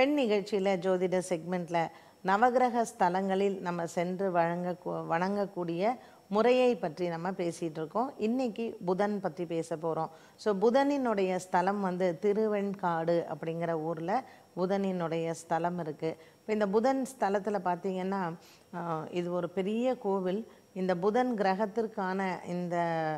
பெண் நிகழ்ச்சியில் ஜோதிட செக்மெண்ட்டில் நவகிரக ஸ்தலங்களில் நம்ம சென்று வழங்க வணங்கக்கூடிய முறையை பற்றி நம்ம பேசிகிட்டு இருக்கோம் இன்னைக்கு புதன் பற்றி பேச போகிறோம் ஸோ புதனினுடைய ஸ்தலம் வந்து திருவெண்காடு அப்படிங்கிற ஊரில் புதனினுடைய ஸ்தலம் இருக்குது இப்போ இந்த புதன் ஸ்தலத்தில் பார்த்தீங்கன்னா ஆஹ், இது ஒரு பெரிய கோவில் இந்த புதன் கிரகத்திற்கான இந்த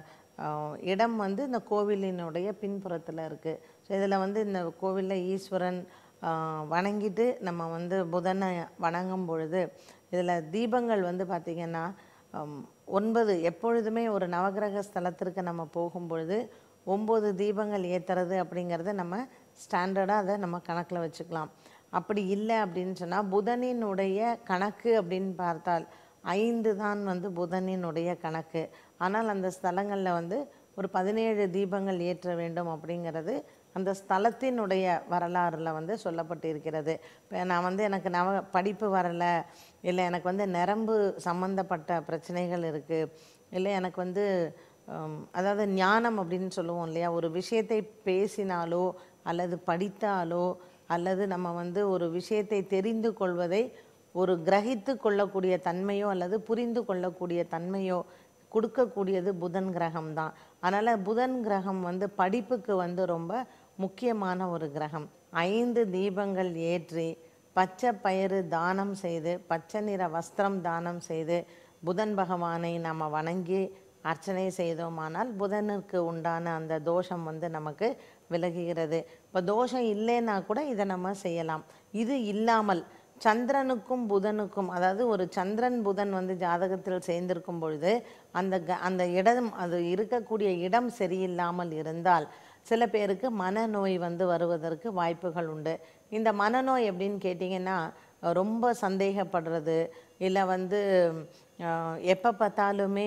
ஆஹ், இடம் வந்து இந்த கோவிலினுடைய பின்புறத்தில் இருக்குது ஸோ இதில் வந்து இந்த கோவிலில் ஈஸ்வரன் ஆஹ், வணங்கிட்டு நம்ம வந்து புதனை வணங்கும் பொழுது இதில் தீபங்கள் வந்து பார்த்திங்கன்னா ஹம், ஒன்பது எப்பொழுதுமே ஒரு நவகிரக ஸ்தலத்திற்கு நம்ம போகும் பொழுது ஒம்பது தீபங்கள் ஏற்றுறது அப்படிங்கிறத நம்ம ஸ்டாண்டர்டாக அதை நம்ம கணக்கில் வச்சுக்கலாம் அப்படி இல்லை அப்படின்னு சொன்னால் புதனினுடைய கணக்கு அப்படின்னு பார்த்தால் ஐந்து தான் வந்து புதனினுடைய கணக்கு ஆனால் அந்த ஸ்தலங்களில் வந்து ஒரு பதினேழு தீபங்கள் ஏற்ற வேண்டும் அப்படிங்கிறது அந்த ஸ்தலத்தினுடைய வரலாறுல வந்து சொல்லப்பட்டிருக்கிறது இப்போ நான் வந்து எனக்கு நவ படிப்பு வரலை இல்லை எனக்கு வந்து நரம்பு சம்மந்தப்பட்ட பிரச்சனைகள் இருக்குது இல்லை எனக்கு வந்து ஹம், அதாவது ஞானம் அப்படின்னு சொல்லுவோம் இல்லையா ஒரு விஷயத்தை பேசினாலோ அல்லது படித்தாலோ அல்லது நம்ம வந்து ஒரு விஷயத்தை தெரிந்து கொள்வதை ஒரு கிரகித்து கொள்ளக்கூடிய தன்மையோ அல்லது புரிந்து கொள்ளக்கூடிய தன்மையோ கொடுக்கக்கூடியது புதன் கிரகம் தான் அதனால் புதன் கிரகம் வந்து படிப்புக்கு வந்து ரொம்ப முக்கியமான ஒரு கிரகம் ஐந்து தீபங்கள் ஏற்றி பச்சை பயிறு தானம் செய்து பச்சை நிற வஸ்திரம் தானம் செய்து புதன் பகவானை நம்ம வணங்கி அர்ச்சனை செய்தோமானால் புதனுக்கு உண்டான அந்த தோஷம் வந்து நமக்கு விலகுகிறது இப்போ தோஷம் இல்லைன்னா கூட இதை நம்ம செய்யலாம் இது இல்லாமல் சந்திரனுக்கும் புதனுக்கும் அதாவது ஒரு சந்திரன் புதன் வந்து ஜாதகத்தில் சேர்ந்திருக்கும் பொழுது அந்த க அந்த இடம் அது இருக்கக்கூடிய இடம் சரியில்லாமல் இருந்தால் சில பேருக்கு மனநோய் வந்து வருவதற்கு வாய்ப்புகள் உண்டு இந்த மனநோய் எப்படின்னு கேட்டிங்கன்னா ரொம்ப சந்தேகப்படுறது இல்லை வந்து எப்போ பார்த்தாலுமே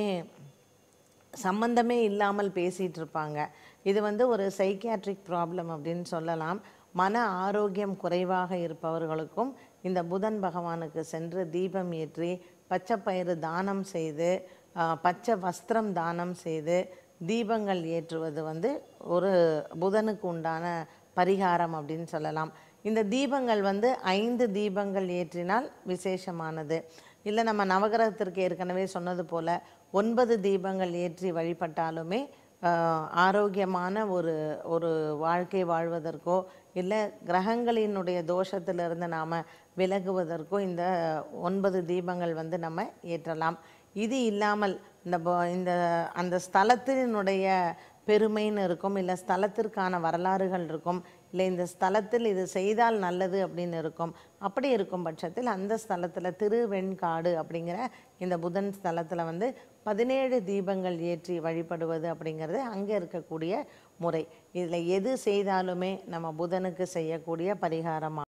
சம்பந்தமே இல்லாமல் பேசிகிட்டு இருப்பாங்க இது வந்து ஒரு சைக்கியாட்ரிக் ப்ராப்ளம் அப்படின்னு சொல்லலாம் மன ஆரோக்கியம் குறைவாக இருப்பவர்களுக்கும் இந்த புதன் பகவானுக்கு சென்று தீபம் ஏற்றி பச்சை பயிறு தானம் செய்து ஆஹ், பச்சை வஸ்திரம் தானம் செய்து தீபங்கள் ஏற்றுவது வந்து ஒரு புதனுக்கு உண்டான பரிகாரம் அப்படின்னு சொல்லலாம் இந்த தீபங்கள் வந்து ஐந்து தீபங்கள் ஏற்றினால் விசேஷமானது இல்லை நம்ம நவகிரகத்திற்கு ஏற்கனவே சொன்னது போல் ஒன்பது தீபங்கள் ஏற்றி வழிபட்டாலுமே ஆஹ், ஆரோக்கியமான ஒரு ஒரு வாழ்க்கை வாழ்வதற்கோ இல்லை கிரகங்களினுடைய தோஷத்திலிருந்து நாம் விலகுவதற்கோ இந்த ஒன்பது தீபங்கள் வந்து நம்ம ஏற்றலாம் இது இல்லாமல் இந்த ப- இந்த அந்த ஸ்தலத்தினுடைய பெருமைன்னு இருக்கும் இல்லை ஸ்தலத்திற்கான வரலாறுகள் இருக்கும் இல்லை இந்த ஸ்தலத்தில் இது செய்தால் நல்லது அப்படின்னு இருக்கும் அப்படி இருக்கும் பட்சத்தில் அந்த ஸ்தலத்தில் திருவெண்காடு அப்படிங்கிற இந்த புதன் ஸ்தலத்தில் வந்து பதினேழு தீபங்கள் ஏற்றி வழிபடுவது அப்படிங்கிறது அங்கே இருக்கக்கூடிய முறை இதில் எது செய்தாலுமே நம்ம புதனுக்கு செய்யக்கூடிய பரிகாரமாக